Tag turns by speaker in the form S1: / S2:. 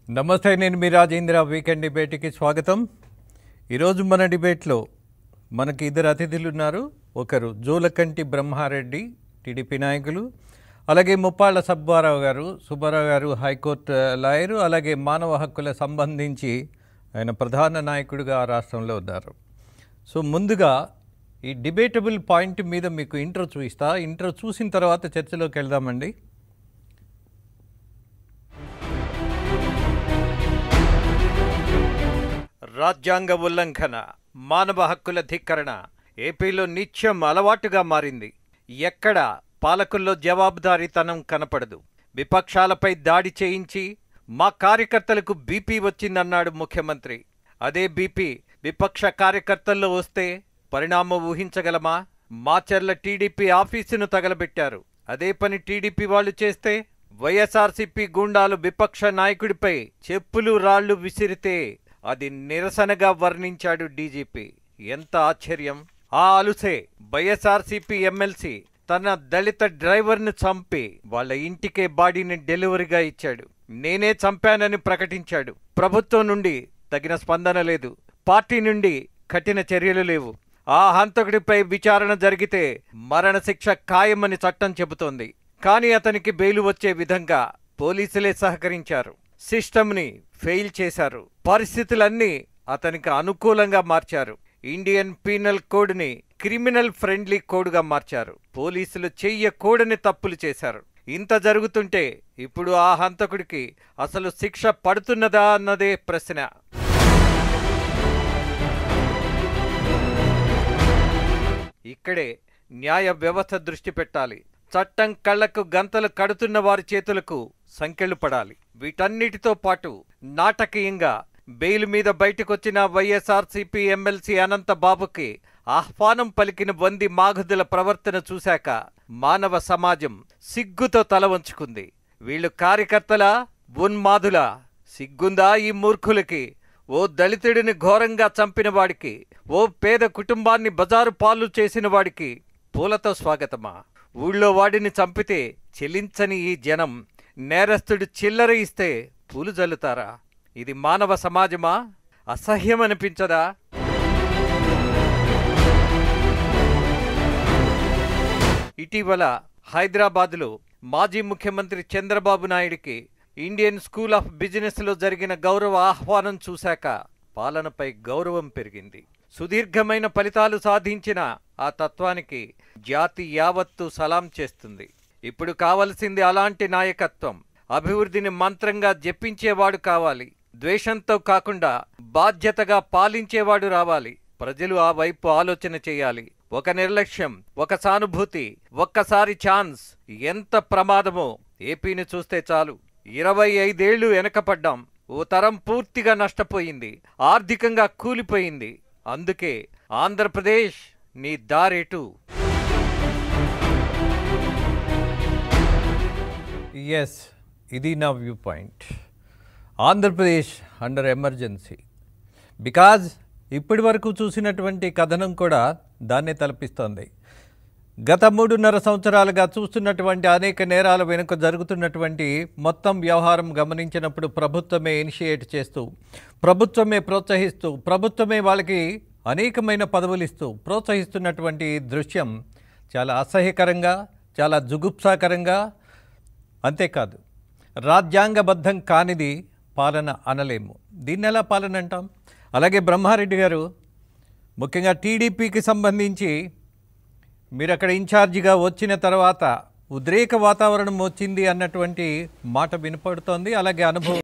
S1: నమస్తే నేను మీ రాజేంద్ర వీకెండ్ డిబేట్కి స్వాగతం ఈరోజు మన డిబేట్లో మనకి ఇద్దరు అతిథులు ఉన్నారు ఒకరు జోలకంటి బ్రహ్మారెడ్డి టీడీపీ నాయకులు అలాగే ముప్పాళ్ళ సుబ్బారావు గారు సుబ్బారావు గారు హైకోర్టు లాయరు అలాగే మానవ హక్కుల సంబంధించి ఆయన ప్రధాన నాయకుడిగా ఆ రాష్ట్రంలో ఉన్నారు సో ముందుగా ఈ డిబేటబుల్ పాయింట్ మీద మీకు ఇంట్రో చూపిస్తా ఇంట్రో చూసిన తర్వాత చర్చలోకి వెళ్దామండి రాజ్యాంగ ఉల్లంఘన మానవ హక్కుల ధిక్కరణ ఏపీలో నిత్యం అలవాటుగా మారింది ఎక్కడ పాలకుల్లో జవాబుదారీతనం కనపడదు విపక్షాలపై దాడి చేయించి మా కార్యకర్తలకు బీపీ వచ్చిందన్నాడు ముఖ్యమంత్రి అదే బీపీ విపక్ష కార్యకర్తల్లో వస్తే పరిణామం ఊహించగలమా మాచర్ల టీడీపీ ఆఫీసును తగలబెట్టారు అదే పని టీడీపీ వాళ్ళు చేస్తే వైఎస్ఆర్సీపీ గూండాలు విపక్ష నాయకుడిపై చెప్పులు రాళ్లు విసిరితే అది నిరసనగా వర్ణించాడు డీజీపీ ఎంత ఆశ్చర్యం ఆ అలుసే వైఎస్ఆర్సీపీ ఎమ్మెల్సీ తన దళిత డ్రైవర్ను చంపి వాళ్ళ ఇంటికే బాడీని డెలివరీగా ఇచ్చాడు నేనే చంపానని ప్రకటించాడు ప్రభుత్వం నుండి తగిన స్పందన లేదు పార్టీ నుండి కఠిన చర్యలు లేవు ఆ హంతకుడిపై విచారణ జరిగితే మరణశిక్ష ఖాయమని చట్టం చెబుతోంది కానీ అతనికి బెయిలు వచ్చే విధంగా పోలీసులే సహకరించారు సిస్టమ్ని ఫెయిల్ చేశారు పరిస్థితులన్నీ అతనికి అనుకూలంగా మార్చారు ఇండియన్ పీనల్ కోడ్ని క్రిమినల్ ఫ్రెండ్లీ కోడ్గా మార్చారు పోలీసులు చెయ్యకూడని తప్పులు చేశారు ఇంత జరుగుతుంటే ఇప్పుడు ఆ హంతకుడికి అసలు శిక్ష పడుతున్నదా అన్నదే ప్రశ్న ఇక్కడే న్యాయ వ్యవస్థ దృష్టి పెట్టాలి చట్టం కళ్లకు గంతలు కడుతున్న వారి చేతులకు సంకెళ్లు పడాలి వీటన్నిటితో పాటు నాటకీయంగా బెయిల్ మీద బయటకొచ్చిన వైఎస్ఆర్సీపీ ఎమ్మెల్సీ అనంత బాబుకి ఆహ్వానం పలికిన వంది మాగుదుల ప్రవర్తన చూశాక మానవ సమాజం సిగ్గుతో తల వంచుకుంది వీళ్ళు కార్యకర్తలా ఉన్మాదులా సిగ్గుందా ఈ మూర్ఖులకి ఓ దళితుడిని ఘోరంగా చంపిన వాడికి ఓ పేద కుటుంబాన్ని బజారు పాలు చేసిన వాడికి పూలతో స్వాగతమా ఊళ్ళో వాడిని చంపితే చెల్లించని ఈ జనం నేరస్తుడు చిల్లర ఇస్తే పూలు జల్లుతారా ఇది మానవ సమాజమా అసహ్యమనిపించదా ఇటీవల హైదరాబాదులో మాజీ ముఖ్యమంత్రి చంద్రబాబు నాయుడికి ఇండియన్ స్కూల్ ఆఫ్ బిజినెస్లో జరిగిన గౌరవ ఆహ్వానం చూశాక పాలనపై గౌరవం పెరిగింది సుదీర్ఘమైన ఫలితాలు సాధించిన ఆ తత్వానికి జాతి యావత్తు సలాం చేస్తుంది ఇప్పుడు కావలసింది అలాంటి నాయకత్వం అభివృద్ధిని మంత్రంగా జపించేవాడు కావాలి ద్వేషంతో కాకుండా బాధ్యతగా పాలించేవాడు రావాలి ప్రజలు ఆ వైపు ఆలోచన చేయాలి ఒక నిర్లక్ష్యం ఒక సానుభూతి ఒక్కసారి ఛాన్స్ ఎంత ప్రమాదమో ఏపీని చూస్తే చాలు ఇరవై ఐదేళ్లు వెనకపడ్డాం ఓ తరం పూర్తిగా నష్టపోయింది ఆర్థికంగా కూలిపోయింది అందుకే ఆంధ్రప్రదేశ్ నీ దారేటు ఎస్ ఇది నా view point Andhra Pradesh under emergency because ఇప్పటి వరకు చూసినటువంటి కథనం కూడా దాన్నే తలపిస్తోంది గత మూడున్నర సంవత్సరాలుగా చూస్తున్నటువంటి అనేక నేరాల వెనుక జరుగుతున్నటువంటి మొత్తం వ్యవహారం గమనించినప్పుడు ప్రభుత్వమే ఇనిషియేట్ చేస్తూ ప్రభుత్వమే ప్రోత్సహిస్తూ ప్రభుత్వమే వాళ్ళకి అనేకమైన పదవులు ఇస్తూ ప్రోత్సహిస్తున్నటువంటి దృశ్యం చాలా అసహ్యకరంగా చాలా జుగుప్సాకరంగా అంతేకాదు రాజ్యాంగబద్ధం కానిది పాలన అనలేము దీన్ని ఎలా పాలన అంటాం అలాగే బ్రహ్మారెడ్డి గారు ముఖ్యంగా టీడీపీకి సంబంధించి మీరు అక్కడ ఇన్ఛార్జిగా వచ్చిన తర్వాత ఉద్రేక వాతావరణం వచ్చింది అన్నటువంటి మాట వినపడుతోంది అలాగే అనుభవం